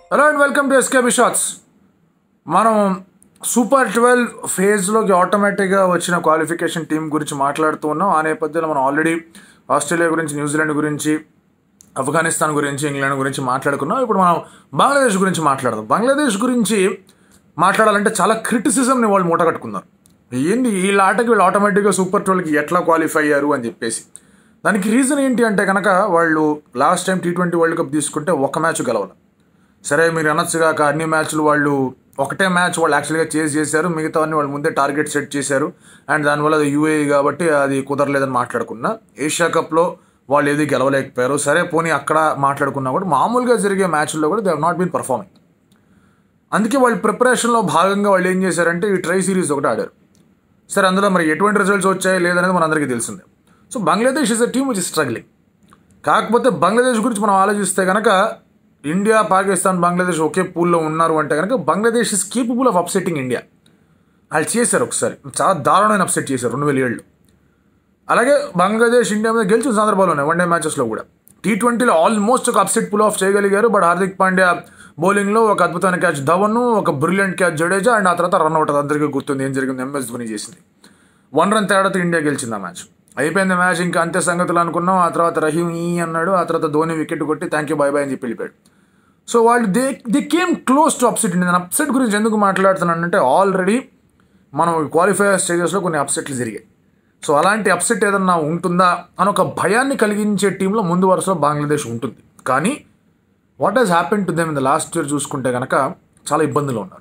hello and welcome to SKB shots మనం super twelve ఫేజ్లోకి ఆటోమేటిక్గా వచ్చిన క్వాలిఫికేషన్ టీం గురించి మాట్లాడుతూ ఉన్నాం ఆ నేపథ్యంలో మనం ఆల్రెడీ ఆస్ట్రేలియా గురించి న్యూజిలాండ్ గురించి ఆఫ్ఘనిస్తాన్ గురించి ఇంగ్లాండ్ గురించి మాట్లాడుకున్నాం ఇప్పుడు మనం బంగ్లాదేశ్ గురించి మాట్లాడదాం బంగ్లాదేశ్ గురించి మాట్లాడాలంటే చాలా క్రిటిసిజంని వాళ్ళు మూటగట్టుకున్నారు ఏంది వీళ్ళ ఆటకి వీళ్ళు ఆటోమేటిక్గా సూపర్ ట్వెల్వ్కి ఎట్లా క్వాలిఫై అయ్యారు అని చెప్పేసి దానికి రీజన్ ఏంటి అంటే కనుక వాళ్ళు last time T twenty world cup తీసుకుంటే ఒక మ్యాచ్ గెలవాలి సరే మీరు అనొచ్చుగా అన్ని మ్యాచ్లు వాళ్ళు ఒకటే మ్యాచ్ వాళ్ళు యాక్చువల్గా చేసి చేశారు మిగతా అన్ని వాళ్ళు ముందే టార్గెట్ సెట్ చేశారు అండ్ దానివల్ల అది యూఏఈ కాబట్టి అది కుదరలేదని మాట్లాడుకున్నా ఏషియా కప్లో వాళ్ళు ఏది గెలవలేకపోయారు సరే పోనీ అక్కడ మాట్లాడుకున్నా కూడా మామూలుగా జరిగే మ్యాచ్ల్లో కూడా దే హ్ నాట్ బీన్ పర్ఫార్మింగ్ అందుకే వాళ్ళు ప్రిపరేషన్లో భాగంగా వాళ్ళు ఏం చేశారంటే ఈ ట్రై సిరీస్ ఒకటి ఆడారు సరే అందులో మరి ఎటువంటి రిజల్ట్స్ వచ్చాయి లేదనేది మన అందరికీ తెలిసిందే so Bangladesh is a team which is struggling కాకపోతే బంగ్లాదేశ్ గురించి మనం ఆలోచిస్తే కనుక ఇండియా పాకిస్తాన్ బంగ్లాదేశ్ ఒకే పూల్లో ఉన్నారు అంటే కనుక Bangladesh is capable of upsetting India వాళ్ళు చేశారు ఒకసారి చాలా దారుణమైన అప్సెట్ చేశారు రెండు వేల ఏళ్ళు అలాగే బంగ్లాదేశ్ ఇండియా మీద గెలిచిన సందర్భాలు ఉన్నాయి వన్డే మ్యాచెస్లో కూడా టీ ట్వంటీలో ఆల్మోస్ట్ ఒక అప్సెట్ పుల్ ఆఫ్ చేయగలిగారు బట్ హార్దిక్ పాండ్యా బౌలింగ్లో ఒక అద్భుతమైన క్యాచ్ ధవన్ ఒక బ్రిలియంట్ క్యాచ్ జడేజా అండ్ ఆ తర్వాత రన్అట్ అందరికీ గుర్తుంది ఏం జరిగింది ఎంఎస్ ధోని చేసింది వన్ రన్ తేడాతో ఇండియా గెలిచింది ఆ మ్యాచ్ అయిపోయింది మ్యాచ్ ఇంకా అంతే సంగతులు అనుకున్నాం ఆ తర్వాత రహీం ఈ అన్నాడు ఆ తర్వాత ధోని వికెట్ కొట్టి థ్యాంక్ యూ బై బై అని చెప్పి వెళ్ళిపోయాడు సో వాళ్ళు they they came close to upset నేను అప్సెట్ గురించి ఎందుకు మాట్లాడుతున్నానంటే ఆల్రెడీ మనం క్వాలిఫైయర్ స్టేజెస్లో కొన్ని అప్సెట్లు జరిగాయి సో అలాంటి అప్సెట్ ఏదన్నా ఉంటుందా అని ఒక భయాన్ని కలిగించే టీంలో ముందు వరుసలో బంగ్లాదేశ్ ఉంటుంది కానీ what has happen to them in the last year చూసుకుంటే కనుక చాలా ఇబ్బందులు ఉన్నారు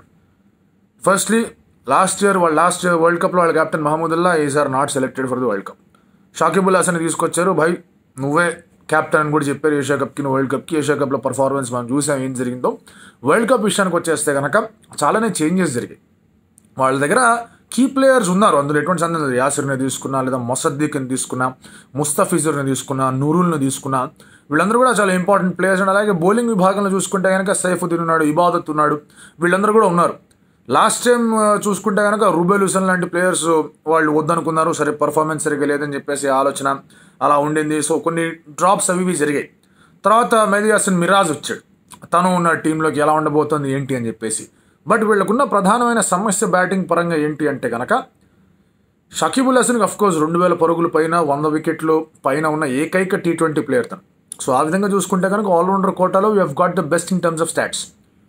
ఫస్ట్లీ లాస్ట్ ఇయర్ వాళ్ళు లాస్ట్ ఇయర్ వరల్డ్ కప్లో వాళ్ళ captain Mahmudullah is or not selected for the world cup Shakibul Hasan తీసుకొచ్చారు భయ్ నువ్వే కెప్టెన్ అని కూడా చెప్పారు ఏషియా కప్కి వరల్డ్ కప్కి ఏషియా కప్లో పర్ఫార్మెన్స్ మనం చూసాం ఏం జరిగిందో వరల్డ్ కప్ విషయానికి వచ్చేస్తే కనుక చాలానే చేంజెస్ జరిగాయి వాళ్ళ దగ్గర కీ ప్లేయర్స్ ఉన్నారు అందులో ఎటువంటి సందేహం లేదు యాసిర్ని తీసుకున్నా లేదా మొసద్దీక్ని తీసుకున్నా ముస్తఫిజర్ని తీసుకున్నా నూరుల్ని తీసుకున్నా వీళ్ళందరూ కూడా చాలా ఇంపార్టెంట్ ప్లేయర్స్ అండ్ అలాగే బౌలింగ్ విభాగంలో చూసుకుంటే కనుక సైఫుద్దీన్ ఉన్నాడు ఇబాదత్ ఉన్నాడు వీళ్ళందరూ కూడా ఉన్నారు లాస్ట్ టైం చూసుకుంటే కనుక రూబెల్ హుసన్ లాంటి ప్లేయర్స్ వాళ్ళు వద్దనుకున్నారు సరే పర్ఫార్మెన్స్ సరిగ్గా లేదని చెప్పేసి ఆలోచన అలా ఉండింది సో కొన్ని డ్రాప్స్ అవి ఇవి జరిగాయి తర్వాత మెహదీ హసన్ మిరాజ్ వచ్చాడు తను ఉన్న టీంలోకి ఎలా ఉండబోతుంది ఏంటి అని చెప్పేసి బట్ వీళ్ళకున్న ప్రధానమైన సమస్య బ్యాటింగ్ పరంగా ఏంటి అంటే కనుక షకీబుల్ హసన్కి అఫ్కోర్స్ రెండు వేల పరుగుల పైన వంద వికెట్లు పైన ఉన్న ఏకైక టీ ట్వంటీ ప్లేయర్ తను సో ఆ విధంగా చూసుకుంటే కనుక ఆల్రౌండర్ కోటాలో you have got the best in terms of stats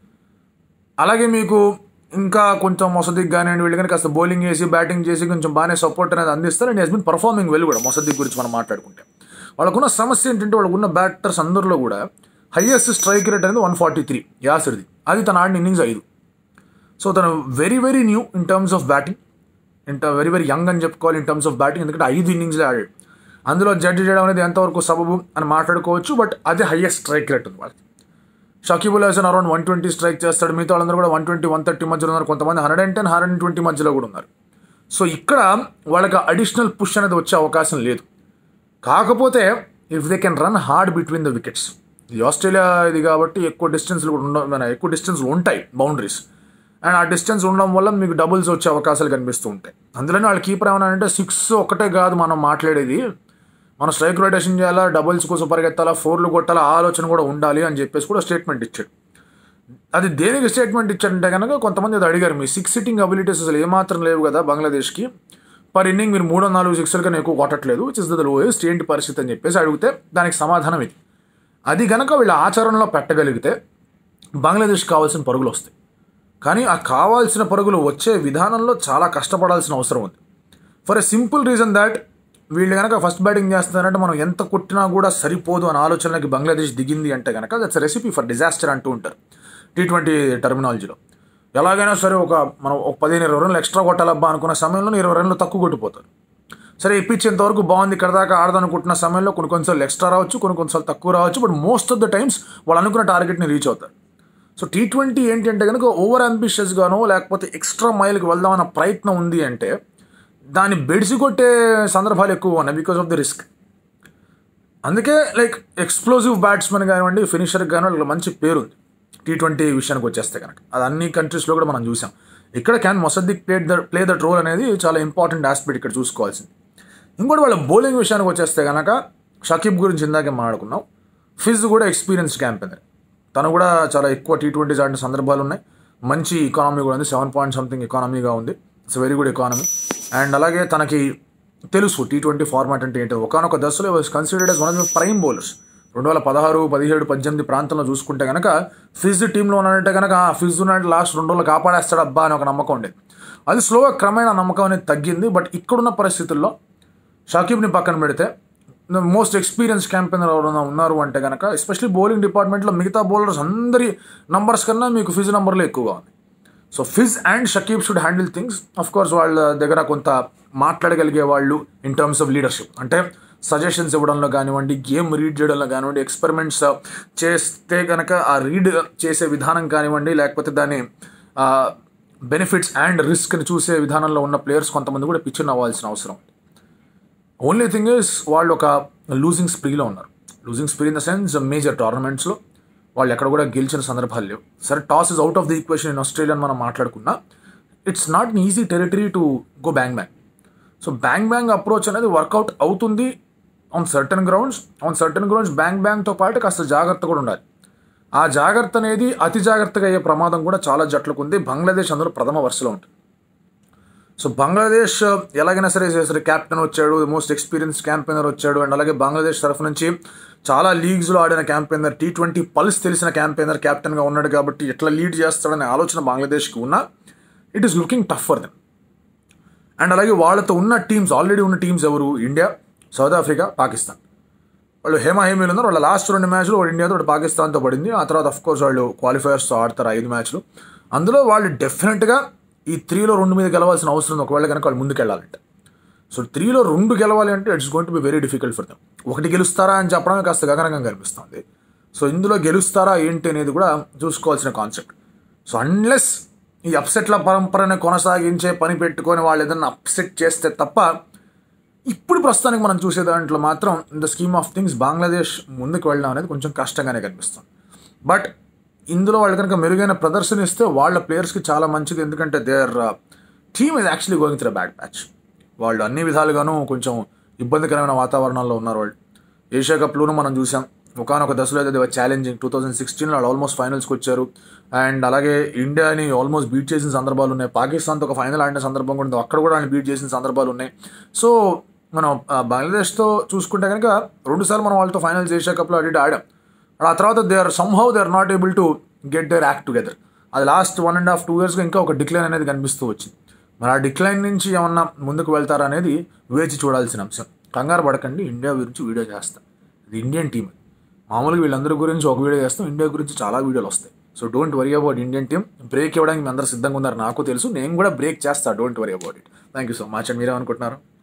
అలాగే మీకు ఇంకా కొంచెం మొసదిక్ కానివ్వండి వీళ్ళు కానీ కాస్త బౌలింగ్ చేసి బ్యాటింగ్ చేసి కొంచెం బాగానే సపోర్ట్ అనేది అందిస్తారు and he's been performing well కూడా మొసదిక్ గురించి మనం మాట్లాడుకుంటే వాళ్ళకున్న సమస్య ఏంటంటే వాళ్ళకున్న బ్యాటర్స్ అందరిలో కూడా హైయెస్ట్ స్ట్రైక్ రేట్ అనేది వన్ ఫార్టీ త్రీ యాసిర్ది అది తన ఆడిన ఇన్నింగ్స్ ఐదు సో తను very very new in terms of batting ఇంట వెరీ వెరీ యంగ్ అని చెప్పుకోవాలి ఇన్ టర్మ్స్ ఆఫ్ బ్యాటింగ్ ఎందుకంటే ఐదు ఇన్నింగ్స్లో ఆడాడు అందులో జడ్జి చేయడం అనేది ఎంతవరకు సబబు అని మాట్లాడుకోవచ్చు బట్ అదే హైయెస్ట్ స్ట్రైక్ రేట్ ఉంది వాళ్ళకి Shakibul Hasan around one twenty strike చేస్తాడు మిగతా వాళ్ళందరూ కూడా వన్ ట్వంటీ వన్ థర్టీ మధ్యలో ఉన్నారు కొంతమంది hundred and ten hundred and twenty మధ్యలో కూడా ఉన్నారు సో ఇక్కడ వాళ్ళకి అడిషనల్ పుష్ అనేది వచ్చే అవకాశం లేదు కాకపోతే if they can run hard between the wickets ఇది ఆస్ట్రేలియా ఇది కాబట్టి ఎక్కువ డిస్టెన్స్లు కూడా ఉండ ఎక్కువ డిస్టెన్స్లు ఉంటాయి బౌండరీస్ అండ్ ఆ డిస్టెన్స్ ఉండడం వల్ల మీకు డబుల్స్ వచ్చే అవకాశాలు కనిపిస్తూ ఉంటాయి అందులోనే వాళ్ళ కీపర్ ఏమైనా అంటే సిక్స్ ఒకటే కాదు మనం మాట్లాడేది మనం స్ట్రైక్ రొటేషన్ చేయాలా డబుల్స్ కోసం పరిగెత్తాలా ఫోర్లు కొట్టాలా ఆలోచన కూడా ఉండాలి అని చెప్పేసి కూడా స్టేట్మెంట్ ఇచ్చాడు అది దేనికి స్టేట్మెంట్ ఇచ్చాడంటే కనుక కొంతమంది అది అడిగారు మీ సిక్స్ సిట్టింగ్ అబిలిటీస్ అసలు ఏమాత్రం లేవు కదా బంగ్లాదేశ్కి పర్ ఇన్నింగ్ మీరు మూడో నాలుగు సిక్స్ల కన్నా ఎక్కువ కొట్టట్లేదు విచ్ ఇస్ ద లోయెస్ట్ ఏంటి పరిస్థితి అని చెప్పేసి అడిగితే దానికి సమాధానం ఇది అది కనుక వీళ్ళ ఆచరణలో పెట్టగలిగితే బంగ్లాదేశ్ కావాల్సిన పరుగులు వస్తాయి కానీ ఆ కావాల్సిన పరుగులు వచ్చే విధానంలో చాలా కష్టపడాల్సిన అవసరం ఉంది for a simple reason that వీళ్ళు కనుక ఫస్ట్ బ్యాటింగ్ చేస్తున్నారంటే మనం ఎంత కొట్టినా కూడా సరిపోదు అనే ఆలోచనకి బంగ్లాదేశ్ దిగింది అంటే కనుక దట్స్ రెసిపీ ఫర్ డిజాస్టర్ అంటూ ఉంటారు టీ ట్వంటీ టర్మినాలజీలో ఎలాగైనా సరే ఒక మనం ఒక పదిహేను ఇరవై రన్లు ఎక్స్ట్రా కొట్టాలబ్బా అనుకున్న సమయంలో ఇరవై రన్లు తక్కువ కొట్టిపోతారు సరే ఇప్పించేంత వరకు బాగుంది ఇక్కడ దాకా ఆడదనుకుంటున్న సమయంలో కొన్ని కొన్నిసార్లు ఎక్స్ట్రా రావచ్చు కొన్ని కొన్నిసార్లు తక్కువ రావచ్చు but most of the times వాళ్ళు అనుకున్న టార్గెట్ని రీచ్ అవుతారు సో టీ ట్వంటీ ఏంటి అంటే కనుక ఓవర్ అంబిషియస్గానో లేకపోతే ఎక్స్ట్రా మైల్కి వెళ్దామన్న ప్రయత్నం ఉంది అంటే దాన్ని బెడిసి కొట్టే సందర్భాలు ఎక్కువ ఉన్నాయి బికాస్ ఆఫ్ ది రిస్క్ అందుకే లైక్ ఎక్స్ప్లోజివ్ బ్యాట్స్మెన్ కానివ్వండి ఫినిషర్ కానివ్వండి మంచి పేరు ఉంది టీ ట్వంటీ విషయానికి వచ్చేస్తే కనుక అది అన్ని కంట్రీస్లో కూడా మనం చూసాం ఇక్కడ can Mosaddek play the play that role అనేది చాలా ఇంపార్టెంట్ ఆస్పెక్ట్ ఇక్కడ చూసుకోవాల్సింది ఇంకోటి వాళ్ళ బౌలింగ్ విషయానికి వచ్చేస్తే కనుక షకీబ్ గురించి ఇందాకే మాట్లాడుకున్నాం ఫిజ్ కూడా ఎక్స్పీరియన్స్ క్యాంపెయినర్ తను కూడా చాలా ఎక్కువ టీ ట్వంటీస్ ఆడిన సందర్భాలు ఉన్నాయి మంచి ఎకానమీ కూడా ఉంది సెవెన్ పాయింట్ సంథింగ్ ఎకానమీగా ఉంది it's very good economy and అలాగే తనకి తెలుసు టీ ట్వంటీ ఫార్మాట్ అంటే ఏంటో ఒకనొక దశలో was considered as one of the prime bowlers రెండు వేల పదహారు పదిహేడు పద్దెనిమిది ప్రాంతంలో చూసుకుంటే కనుక ఫిజ్ టీంలో ఉన్నాడంటే కనుక ఆ ఫిజ్ ఉన్నట్టు లాస్ట్ రెండు రోజులు కాపాడేస్తాడు అబ్బా అని ఒక నమ్మకం ఉండేది అది స్లోగా క్రమేణా నమ్మకం అనేది తగ్గింది బట్ ఇక్కడున్న పరిస్థితుల్లో షాకిబ్ని పక్కన పెడితే మోస్ట్ ఎక్స్పీరియన్స్ క్యాంపెయినర్ ఎవరైనా ఉన్నారు అంటే కనుక ఎస్పెషలీ బౌలింగ్ డిపార్ట్మెంట్లో మిగతా బౌలర్స్ అందరి నంబర్స్ కన్నా మీకు ఫిజ్ నెంబర్లో ఎక్కువగా ఉంది so Fizz and Shakib should handle things of course వాళ్ళ దగ్గర కొంత మాట్లాడగలిగే వాళ్ళు ఇన్ టర్మ్స్ ఆఫ్ లీడర్షిప్ అంటే సజెషన్స్ ఇవ్వడంలో కానివ్వండి గేమ్ రీడ్ చేయడంలో కానివ్వండి ఎక్స్పెరిమెంట్స్ చేస్తే కనుక ఆ రీడ్ చేసే విధానం కానివ్వండి లేకపోతే దాని బెనిఫిట్స్ అండ్ రిస్క్ని చూసే విధానంలో ఉన్న ప్లేయర్స్ కొంతమంది కూడా పిచ్చిన అవ్వాల్సిన అవసరం ఉంది ఓన్లీ థింగ్ ఇస్ వాళ్ళు ఒక లూజింగ్ స్ప్రీలో ఉన్నారు losing spree in the sense major టోర్నమెంట్స్లో వాళ్ళు ఎక్కడ కూడా గెలిచిన సందర్భాలు లేవు సరే toss is out of the equation in Australia అని మనం మాట్లాడుకున్నా it's not an easy territory to go bang bang so bang bang approach అనేది వర్కౌట్ అవుతుంది on certain grounds on certain grounds bang బ్యాంగ్తో పాటు కాస్త జాగ్రత్త కూడా ఉండాలి ఆ జాగ్రత్త అనేది అతి జాగ్రత్తగా అయ్యే ప్రమాదం కూడా చాలా జట్లకు ఉంది బంగ్లాదేశ్ అందులో ప్రథమ వరుసలో ఉంటుంది సో బంగ్లాదేశ్ ఎలాగైనా సరే చేస్తారు కెప్టెన్ వచ్చాడు మోస్ట్ ఎక్స్పీరియన్స్ క్యాంపెయినర్ వచ్చాడు అండ్ అలాగే బంగ్లాదేశ్ తరఫు నుంచి చాలా లీగ్స్లో ఆడిన క్యాంపెయినర్ టీ ట్వంటీ పల్స్ తెలిసిన క్యాంపెయినర్ కెప్టెన్గా ఉన్నాడు కాబట్టి ఎట్లా లీడ్ చేస్తాడనే ఆలోచన బంగ్లాదేశ్కి ఉన్నా it is looking tough for them and అలాగే వాళ్ళతో ఉన్న టీమ్స్ ఆల్రెడీ ఉన్న టీమ్స్ ఎవరు ఇండియా సౌత్ ఆఫ్రికా పాకిస్తాన్ వాళ్ళు హేమ హేమీలు ఉన్నారు వాళ్ళ లాస్ట్ రెండు మ్యాచ్లు ఒకటి ఇండియాతో ఒకటి పాకిస్తాన్తో పడింది ఆ తర్వాత అఫ్ కోర్స్ వాళ్ళు క్వాలిఫైయర్స్తో ఆడతారు ఐదు మ్యాచ్లు అందులో వాళ్ళు డెఫినెట్గా ఈ త్రీలో రెండు మీద గెలవాల్సిన అవసరం ఉంది ఒకవేళ కనుక వాళ్ళు ముందుకు వెళ్ళాలంటే సో త్రీలో రెండు గెలవాలి అంటే it's going to be very difficult for them ఒకటి గెలుస్తారా అని చెప్పడమే కాస్త గగనంగా కనిపిస్తుంది సో ఇందులో గెలుస్తారా ఏంటి అనేది కూడా చూసుకోవాల్సిన కాన్సెప్ట్ సో అన్లెస్ ఈ అప్సెట్ల పరంపరని కొనసాగించే పని పెట్టుకొని వాళ్ళు ఏదన్నా అప్సెట్ చేస్తే తప్ప ఇప్పుడు ప్రస్తుతానికి మనం చూసే దాంట్లో మాత్రం in the scheme of things Bangladesh ముందుకు వెళ్ళడం అనేది కొంచెం కష్టంగానే కనిపిస్తుంది బట్ ఇందులో వాళ్ళు కనుక మెరుగైన ప్రదర్శన ఇస్తే వాళ్ళ ప్లేయర్స్కి చాలా మంచిది ఎందుకంటే their team is actually going through bad match వాళ్ళు అన్ని విధాలుగాను కొంచెం ఇబ్బందికరమైన వాతావరణంలో ఉన్నారు వాళ్ళు ఏషియా కప్లోనూ మనం చూసాం ఒకనొక దశలో అయితే ఛాలెంజింగ్ టూ థౌజండ్ సిక్స్టీన్లో వాళ్ళు ఆల్మోస్ట్ ఫైనల్స్కి వచ్చారు అండ్ అలాగే ఇండియాని ఆల్మోస్ట్ బీట్ చేసిన సందర్భాలు ఉన్నాయి పాకిస్తాన్తో ఒక ఫైనల్ ఆడిన సందర్భం కూడా ఉంది అక్కడ కూడా ఆయన బీట్ చేసిన సందర్భాలు ఉన్నాయి సో మనం ఆ, బంగ్లాదేశ్తో చూసుకుంటే కనుక రెండుసార్లు మనం వాళ్ళతో ఫైనల్స్ ఏషియా కప్లో అడిగి ఆడాం ఆ తర్వాత they are somehow they are not able to get their act together అది last one and half two ఇయర్స్గా ఇంకా ఒక డిక్లైన్ అనేది కనిపిస్తూ వచ్చింది మరి ఆ డిక్లైన్ నుంచి ఏమన్నా ముందుకు వెళ్తారా అనేది వేచి చూడాల్సిన అంశం కంగారు పడకండి ఇండియా గురించి వీడియో చేస్తా ఇది ఇండియన్ టీమ్ మామూలుగా వీళ్ళందరి గురించి ఒక వీడియో చేస్తాం ఇండియా గురించి చాలా వీడియోలు వస్తాయి so don't worry about Indian team break ఇవ్వడానికి మీ అందరూ సిద్ధంగా ఉన్నారు నాకు తెలుసు నేను కూడా బ్రేక్ చేస్తా don't worry about it thank you so much and మీరేమనుకుంటున్నారు